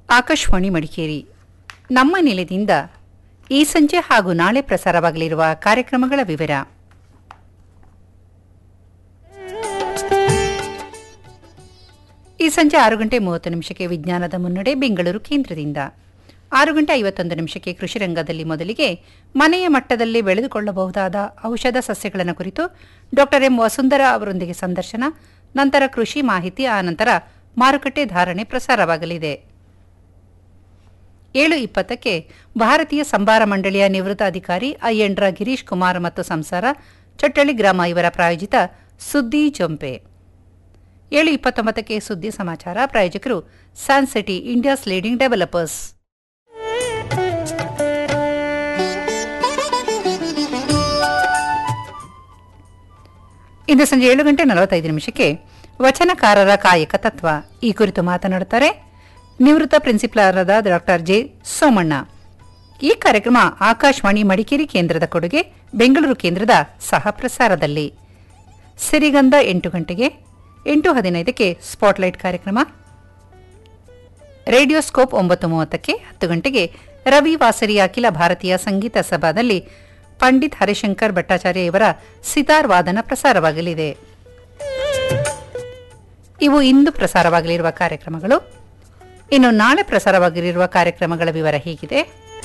ಆಕಾಶವಾಣಿ ಮಡಿಕೇರಿ ನಮ್ಮ ನಿಲಯದಿಂದ ಈ ಸಂಜೆ ಹಾಗೂ ನಾಳೆ ಪ್ರಸಾರವಾಗಲಿರುವ ಕಾರ್ಯಕ್ರಮಗಳ ವಿವರ ಈ ಸಂಜೆ ಆರು ಗಂಟೆ ಮೂವತ್ತು ನಿಮಿಷಕ್ಕೆ ವಿಜ್ಞಾನದ ಮುನ್ನಡೆ ಬೆಂಗಳೂರು ಕೇಂದ್ರದಿಂದ ಆರು ಗಂಟೆ ಐವತ್ತೊಂದು ನಿಮಿಷಕ್ಕೆ ಕೃಷಿ ರಂಗದಲ್ಲಿ ಮೊದಲಿಗೆ ಮನೆಯ ಮಟ್ಟದಲ್ಲಿ ಬೆಳೆದುಕೊಳ್ಳಬಹುದಾದ ಔಷಧ ಸಸ್ಯಗಳನ್ನು ಕುರಿತು ಡಾಕ್ಟರ್ ಎಂ ವಸುಂಧರ ಅವರೊಂದಿಗೆ ಸಂದರ್ಶನ ನಂತರ ಕೃಷಿ ಮಾಹಿತಿ ಆನಂತರ ಮಾರುಕಟ್ಟೆ ಧಾರಣೆ ಪ್ರಸಾರವಾಗಲಿದೆ ಏಳು ಇಪ್ಪತ್ತಕ್ಕೆ ಭಾರತೀಯ ಸಂಭಾರ ಮಂಡಳಿಯ ನಿವೃತ್ತ ಅಧಿಕಾರಿ ಅಯ್ಯಂಡ್ರ ಗಿರೀಶ್ ಕುಮಾರ್ ಮತ್ತು ಸಂಸಾರ ಚಟ್ಟಳ್ಳಿ ಗ್ರಾಮ ಇವರ ಪ್ರಾಯೋಜಿತ ಸುದ್ದಿ ಜೊಂಪೆ ಏಳು ಇಪ್ಪತ್ತೊಂಬತ್ತಕ್ಕೆ ಸುದ್ದಿ ಸಮಾಚಾರ ಪ್ರಾಯೋಜಕರು ಸ್ಯಾನ್ಸಿಟಿ ಇಂಡಿಯಾಸ್ ಲೀಡಿಂಗ್ ಡೆವಲಪರ್ಸ್ ಇಂದು ಸಂಜೆ ಏಳು ಗಂಟೆ ನಲವತ್ತೈದು ನಿಮಿಷಕ್ಕೆ ವಚನಕಾರರ ಕಾಯಕ ತತ್ವ ಈ ಕುರಿತು ಮಾತನಾಡುತ್ತಾರೆ ನಿವೃತ್ತ ಪ್ರಿನ್ಸಿಪಾಲರಾದ ಡಾಕ್ಟರ್ ಜೆ ಸೋಮಣ್ಣ ಈ ಕಾರ್ಯಕ್ರಮ ಆಕಾಶವಾಣಿ ಮಡಿಕೇರಿ ಕೇಂದ್ರದ ಕೊಡುಗೆ ಬೆಂಗಳೂರು ಕೇಂದ್ರದ ಸಹ ಪ್ರಸಾರದಲ್ಲಿ ಸಿರಿಗಂಧ ಎಂಟು ಗಂಟೆಗೆ ಎಂಟು ಹದಿನೈದಕ್ಕೆ ಸ್ಪಾಟ್ಲೈಟ್ ಕಾರ್ಯಕ್ರಮ ರೇಡಿಯೋ ಸ್ಕೋಪ್ ಒಂಬತ್ತು ಮೂವತ್ತಕ್ಕೆ ಹತ್ತು ಗಂಟೆಗೆ ರವಿ ವಾಸರಿ ಅಖಿಲ ಭಾರತೀಯ ಸಂಗೀತ ಸಭಾದಲ್ಲಿ ಪಂಡಿತ್ ಹರಿಶಂಕರ್ ಭಟ್ಟಾಚಾರ್ಯ ಇವರ ಸಿತಾರ್ ವಾದನ ಪ್ರಸಾರವಾಗಲಿದೆ ಇವು ಇಂದು ಪ್ರಸಾರವಾಗಲಿರುವ ಕಾರ್ಯಕ್ರಮಗಳು ಇನ್ನು ನಾಳೆ ಪ್ರಸಾರವಾಗಲಿರುವ ಕಾರ್ಯಕ್ರಮಗಳ ವಿವರ ಹೀಗಿದೆ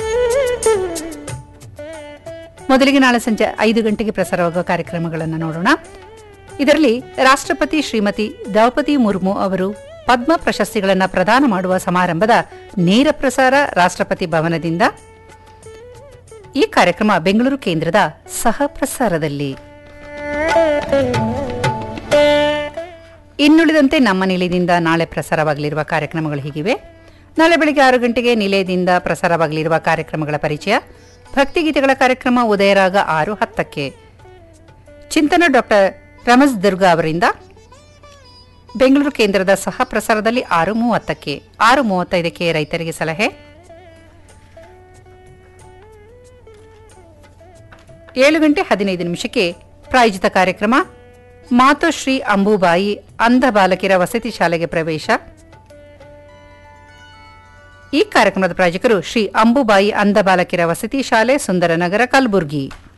ಮೊದಲಿಗೆ ನಾಳೆ ಸಂಜೆ ಐದು ಗಂಟೆಗೆ ಪ್ರಸಾರವಾಗುವ ಕಾರ್ಯಕ್ರಮಗಳನ್ನು ನೋಡೋಣ ಇದರಲ್ಲಿ ರಾಷ್ಟ್ರಪತಿ ಶ್ರೀಮತಿ ದ್ರೌಪದಿ ಮುರ್ಮು ಅವರು ಪದ್ಮ ಪ್ರಶಸ್ತಿಗಳನ್ನು ಪ್ರದಾನ ಮಾಡುವ ಸಮಾರಂಭದ ನೇರ ಪ್ರಸಾರ ರಾಷ್ಟ್ರಪತಿ ಭವನದಿಂದ ಈ ಕಾರ್ಯಕ್ರಮ ಬೆಂಗಳೂರು ಕೇಂದ್ರದ ಸಹ ಪ್ರಸಾರದಲ್ಲಿ ಇನ್ನುಳಿದಂತೆ ನಮ್ಮ ನಿಲಯದಿಂದ ನಾಳೆ ಪ್ರಸಾರವಾಗಲಿರುವ ಕಾರ್ಯಕ್ರಮಗಳು ಹೀಗಿವೆ ನಾಳೆ ಬೆಳಗ್ಗೆ ಆರು ಗಂಟೆಗೆ ನಿಲಯದಿಂದ ಪ್ರಸಾರವಾಗಲಿರುವ ಕಾರ್ಯಕ್ರಮಗಳ ಪರಿಚಯ ಭಕ್ತಿಗೀತೆಗಳ ಕಾರ್ಯಕ್ರಮ ಉದಯರಾಗ ಆರು ಹತ್ತಕ್ಕೆ ಚಿಂತನ ಡಾಕ್ಟರ್ ರಮಸ್ ದುರ್ಗಾ ಅವರಿಂದ ಬೆಂಗಳೂರು ಕೇಂದ್ರದ ಸಹ ಪ್ರಸಾರದಲ್ಲಿ ಆರು ಮೂವತ್ತಕ್ಕೆ ಆರು ಮೂವತ್ತೈದಕ್ಕೆ ರೈತರಿಗೆ ಸಲಹೆ ಏಳು ಗಂಟೆ ಹದಿನೈದು ನಿಮಿಷಕ್ಕೆ ಪ್ರಾಯೋಜಿತ ಕಾರ್ಯಕ್ರಮ ಮಾತೋಶ್ರೀ ಅಂಬುಬಾಯಿ ಅಂಧ ಬಾಲಕಿಯರ ವಸತಿ ಶಾಲೆಗೆ ಪ್ರವೇಶ ಈ ಕಾರ್ಯಕ್ರಮದ ಪ್ರಾಯೋಜಕರು ಶ್ರೀ ಅಂಬುಬಾಯಿ ಅಂಧ ಬಾಲಕಿಯರ ವಸತಿ ಶಾಲೆ ಸುಂದರನಗರ ಕಲಬುರಗಿ